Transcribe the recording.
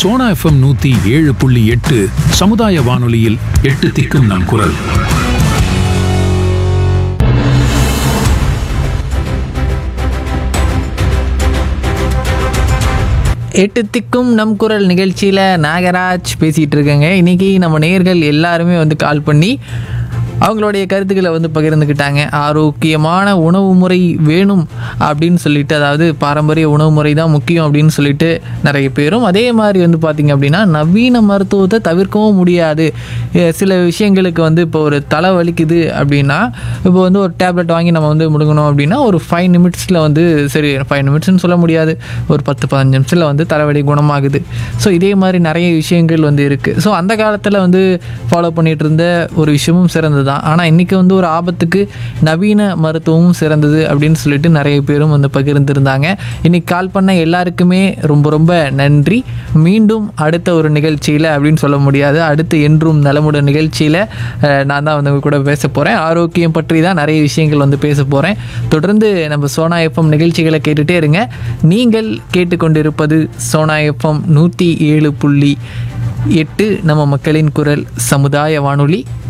Sona FM நூத்தி ஏழு புள்ளி எட்டு சமுதாய வானொலியில் எட்டு திக்கும் நம் குரல் எட்டு திக்கும் நம் குரல் நிகழ்ச்சியில் நாகராஜ் பேசிகிட்டு இருக்கேங்க இன்றைக்கி நம்ம நேயர்கள் எல்லாருமே வந்து கால் பண்ணி அவங்களுடைய கருத்துக்களை வந்து பகிர்ந்துக்கிட்டாங்க ஆரோக்கியமான உணவு முறை வேணும் அப்படின்னு சொல்லிட்டு அதாவது பாரம்பரிய உணவு முறை தான் முக்கியம் அப்படின்னு சொல்லிட்டு நிறைய பேரும் அதே மாதிரி வந்து பார்த்திங்க அப்படின்னா நவீன மருத்துவத்தை தவிர்க்கவும் முடியாது எ, சில விஷயங்களுக்கு வந்து இப்போ ஒரு தலை வலிக்குது அப்படின்னா இப்போ வந்து ஒரு டேப்லெட் வாங்கி நம்ம வந்து முடுங்கணும் அப்படின்னா ஒரு ஃபைவ் நிமிட்ஸில் வந்து சரி ஃபைவ் நிமிட்ஸ்னு சொல்ல முடியாது ஒரு பத்து பதினஞ்சு நிமிஷத்தில் வந்து தலைவலி குணமாகுது ஸோ இதே மாதிரி நிறைய விஷயங்கள் வந்து இருக்குது ஸோ அந்த காலத்தில் வந்து ஃபாலோ பண்ணிட்டு இருந்த ஒரு விஷயமும் சிறந்தது தான் ஆனால் இன்றைக்கி வந்து ஒரு ஆபத்துக்கு நவீன மருத்துவமும் சிறந்தது அப்படின்னு சொல்லிட்டு நிறைய பேரும் வந்து பகிர்ந்திருந்தாங்க இன்னைக்கு கால் பண்ண எல்லாருக்குமே ரொம்ப ரொம்ப நன்றி மீண்டும் அடுத்த ஒரு நிகழ்ச்சியில் அப்படின்னு சொல்ல முடியாது அடுத்து என்றும் நலமுடன் நிகழ்ச்சியில் அஹ், நான் தான் வந்து உங்க கூட பேச போகிறேன் ஆரோக்கியம் பற்றி தான் நிறைய விஷயங்கள் வந்து பேச போகிறேன் தொடர்ந்து நம்ம சோனா எஃப்எம் நிகழ்ச்சிகளை கேட்டுகிட்டே இருங்க நீங்கள் கேட்டுக்கொண்டிருப்பது சோனா எஃப்எம் நூற்றி ஏழு புள்ளி எட்டு நம்ம மக்களின் குரல் சமுதாய வானொலி